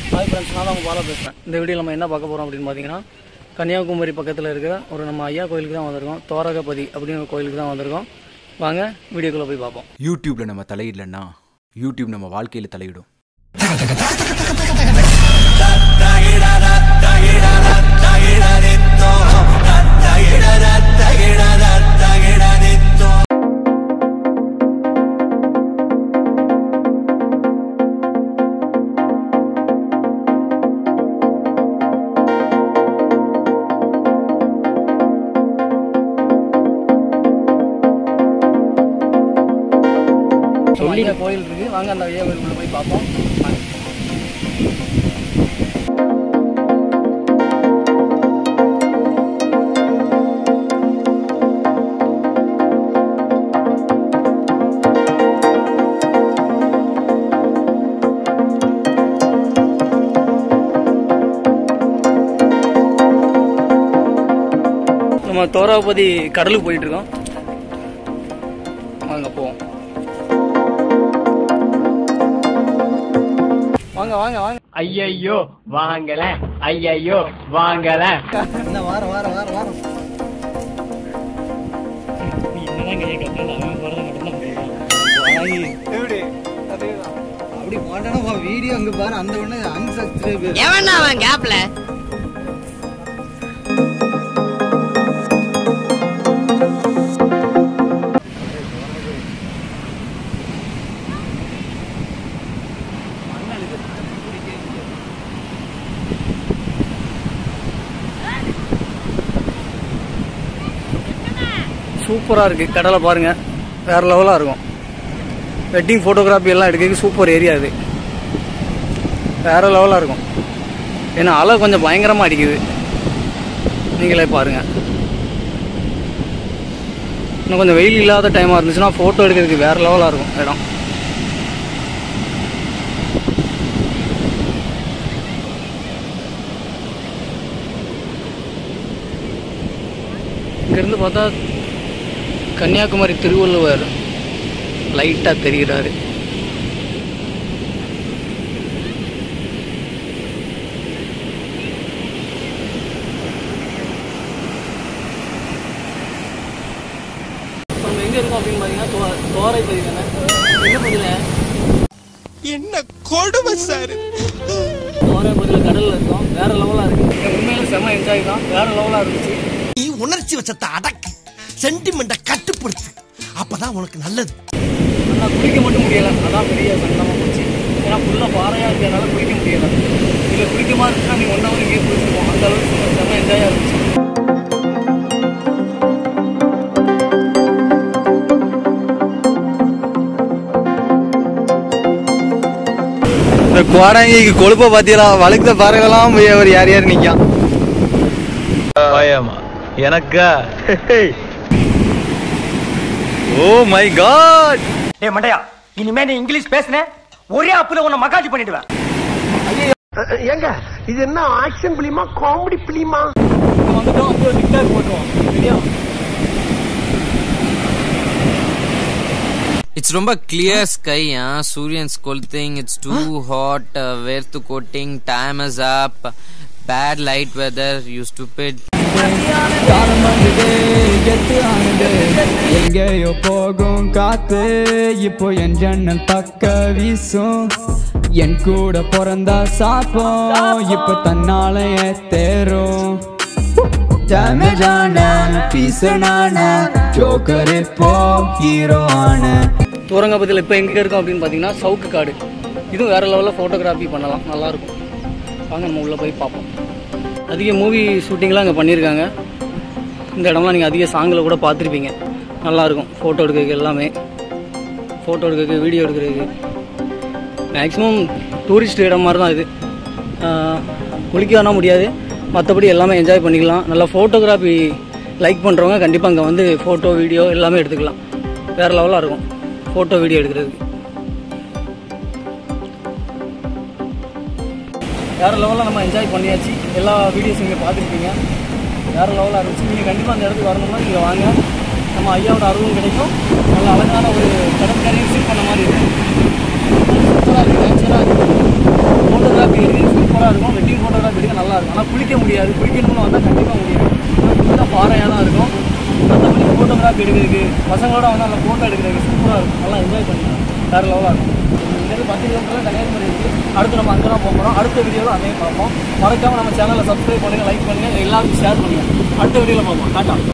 Hi friends நான் தான் பாலா பேசுகிறேன் இந்த வீடியோ நம்ம என்ன பார்க்க போகிறோம் அப்படின்னு பார்த்தீங்கன்னா கன்னியாகுமரி பக்கத்தில் இருக்கிற ஒரு நம்ம ஐயா கோயிலுக்கு தான் வந்திருக்கோம் தோரகபதி அப்படின்னு ஒரு கோயிலுக்கு தான் வந்திருக்கோம் வாங்க வீடியோக்குள்ளே போய் பார்ப்போம் யூடியூப்ல நம்ம தலையிடலன்னா யூடியூப் நம்ம வாழ்க்கையில தலையிடும் சொல்லி கோயில் இருக்குது வாங்க அந்த ஐயா கோயிலுக்குள்ளே போய் பார்ப்போம் வாங்க. நம்ம தோராபதி கடலுக்கு போயிட்டு இருக்கோம் வாங்க போவோம் வாங்க வாங்க வாங்க ஐயையோ வாங்கல ஐயையோ வாங்கல இந்த வாரம் வாரம் வாரம் வாரம் அப்படி போட்டா வீடியோ அங்க பாரு அந்த ஒண்ணு அன்சப்ஸ்கிரைபர் எவன் அவன் கேப்ல சூப்பரா இருக்கு கடலை பாருங்க வேற லெவலா இருக்கும் வெட்டிங் போட்டோகிராஃபி எல்லாம் எடுக்க சூப்பர் ஏரியா இது வேற லெவலா இருக்கும் ஏன்னா அலை கொஞ்சம் பயங்கரமா அடிக்குது நீங்களே பாருங்க இன்னும் கொஞ்சம் வெயில் இல்லாத டைமா இருந்துச்சுன்னா போட்டோ எடுக்கிறதுக்கு வேற லெவலா இருக்கும் இடம் இங்கிருந்து பார்த்தா கன்னியாகுமரி திருவள்ளுவர் லைட்டா தெரிகிறாரு நம்ம எங்க இருக்கோம் அப்படின்னு பாத்தீங்கன்னா தோ- தோரை பதிவு என்ன பதில என்ன கொடுமை சார் தோரை பதில கடல்ல இருக்கோம் வேற லெவலா இருக்கு உண்மையில செம்ம என்ஜாய் தான் வேற லெவலா இருந்துச்சு நீ உணர்ச்சி வச்சத்தை அடக்கு சென்டிமெண்ட கட்டுப்படுத்து அப்பதான் உனக்கு நல்லது ஆனால் குளிக்க மட்டும் முடியல அதான் பெரிய சங்கடமா போச்சு ஏன்னா ஃபுல்லாக பாறையாக இருக்கிறதுனால குளிக்க முடியல இதில் குளிக்க மாதிரி இருந்துச்சுன்னா நீ ஒன் ஹவர் இங்கே குளிச்சிருப்போம் அந்த அளவுக்கு செம்ம- செம்ம என்ஜாயாக இருந்துச்சு இந்த கோடங்கிக்கு கொழுப்ப பாத்தீங்களா வழுக்குத பாறையெல்லாம் போய் அவர் யார் யார் நிக்கான் பயமா எனக்கா ஓ மை காட் ஏ மண்டையா இனிமே நீ இங்கிலீஷ் பேசுன ஒரே அப்புல உன்னை மகாஜி பண்ணிடுவேன் ஏங்க இது என்ன ஆக்ஷன் பிலிமா காமெடி பிலிமா இங்க வந்துட்டோம் அப்படியே ஒரு டிக்டாக் போட்டுருவோம் சரியா இட்ஸ் ரொம்ப கிளியர் ஸ்கை சூரியன்ஸ் கொளுத்திங் இட்ஸ் டூ ஹாட் வேர்த்து கோட்டிங் time is up bad light weather you stupid எங்கேயோ போகும் காத்து இப்போ என் ஜன்னல் பக்க வீசும் என் கூட பிறந்தா சாப்போம் இப்போ தன்னால தேரும் டேமேஜான பீசனான ஜோக்கர் இப்போ ஹீரோ ஆன தூரங்கபதியில் இப்போ எங்கே இருக்கோம் அப்படின்னு பார்த்தீங்கன்னா சவுக்கு காடு இதுவும் வேற லெவலில் ஃபோட்டோகிராஃபி பண்ணலாம் நல்லாயிருக்கும் வாங்க நம்ம உள்ளே போய் பார்ப்போம் அதிக மூவி ஷூட்டிங்லாம் அங்கே பண்ணியிருக்காங்க இந்த இடம்லாம் நீங்கள் அதிக சாங்கில் கூட பார்த்துருப்பீங்க நல்லாயிருக்கும் ஃபோட்டோ எடுக்கிறதுக்கு எல்லாமே ஃபோட்டோ எடுக்கிறதுக்கு வீடியோ எடுக்கிறதுக்கு மேக்ஸிமம் டூரிஸ்ட் இடம் மாதிரி தான் இது ஆஹ், குளிக்க வேணால் முடியாது மற்றபடி எல்லாமே என்ஜாய் பண்ணிக்கலாம் நல்லா ஃபோட்டோகிராஃபி லைக் பண்ணுறவங்க கண்டிப்பாக அங்கே வந்து ஃபோட்டோ வீடியோ எல்லாமே எடுத்துக்கலாம் வேறு லெவலாக இருக்கும் ஃபோட்டோ வீடியோ எடுக்கிறதுக்கு வேறு லெவலில் நம்ம என்ஜாய் பண்ணியாச்சு எல்லா வீடியோஸ் நீங்கள் பார்த்துருப்பீங்க வேறு லெவலாக இருந்துச்சு நீங்கள் கண்டிப்பாக அந்த இடத்துக்கு வரணும்னா நீங்கள் வாங்க நம்ம ஐயாவோட அருளும் கிடைக்கும் நல்ல அழகான ஒரு கடற்கரையும் விசிட் பண்ண மாதிரி இருக்கும் சூப்பராக இருக்குது நேச்சராக இருக்குது ஃபோட்டோ ஃபோட்டோகிராஃபி எடுக்க சூப்பராக இருக்கும் வெட்டிங் ஃபோட்டோகிராஃபி எடுக்க நல்லா இருக்கும் ஆனால் குளிக்க முடியாது குளிக்கணும்னு வந்தால் கண்டிப்பாக முடியாது ஃபுல்லாக பாறையாக தான் இருக்கும் மற்றபடி ஃபோட்டோகிராஃபி எடுக்கிறதுக்கு பசங்களோட வந்து அந்த ஃபோட்டோ எடுக்கிறதுக்கு சூப்பராக இருக்கும் நல்லா என்ஜாய் பண்ணிக்கலாம் வேறு லெவலாக இருக்கும் இங்கேருந்து பத்து கிலோமீட்டர் கன்னியாகுமரி இருக்குது அடுத்து நம்ம அங்கே தான் போக போகிறோம் அடுத்த வீடியோவில் அதையும் பார்ப்போம் மறக்காமல் நம்ம சேனலை சப்ஸ்கிரைப் பண்ணுங்கள் லைக் பண்ணுங்கள் எல்லாருக்கும் ஷேர் பண்ணுங்கள் அடுத்த வீடியோவில் பார்ப்போம் டாட்டா